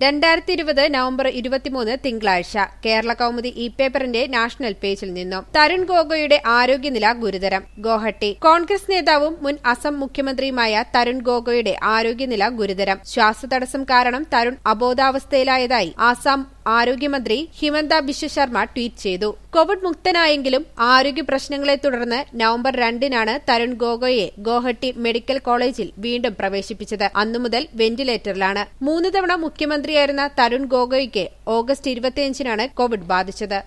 രണ്ടായിരത്തി ഇരുപത് നവംബർ ഇരുപത്തിമൂന്ന് തിങ്കളാഴ്ച കേരള കൗമുദി ഇ പേപ്പറിന്റെ നാഷണൽ പേജിൽ നിന്നും തരുൺ ഗൊഗോയുടെ ആരോഗ്യനില ഗുരുതരം ഗോഹട്ടി കോൺഗ്രസ് നേതാവും മുൻ അസം മുഖ്യമന്ത്രിയുമായ തരുൺ ഗൊഗോയുടെ ആരോഗ്യനില ഗുരുതരം ശ്വാസതടസ്സം കാരണം തരുൺ അബോധാവസ്ഥയിലായതായി ആസാം ആരോഗ്യമന്ത്രി ഹിമന്ത ബിശ്വ ശർമ്മ ട്വീറ്റ് ചെയ്തു കോവിഡ് മുക്തനായെങ്കിലും ആരോഗ്യ പ്രശ്നങ്ങളെ തുടർന്ന് നവംബർ രണ്ടിനാണ് തരുൺ ഗൊഗോയെ ഗോഹട്ടി മെഡിക്കൽ കോളേജിൽ വീണ്ടും പ്രവേശിപ്പിച്ചത് അന്നു മുതൽ വെന്റിലേറ്ററിലാണ് മൂന്ന് തവണ മുഖ്യമന്ത്രിയായിരുന്ന തരുൺ ഗൊഗോയ്ക്ക് ഓഗസ്റ്റ് ഇരുപത്തിയഞ്ചിനാണ് കോവിഡ് ബാധിച്ചത്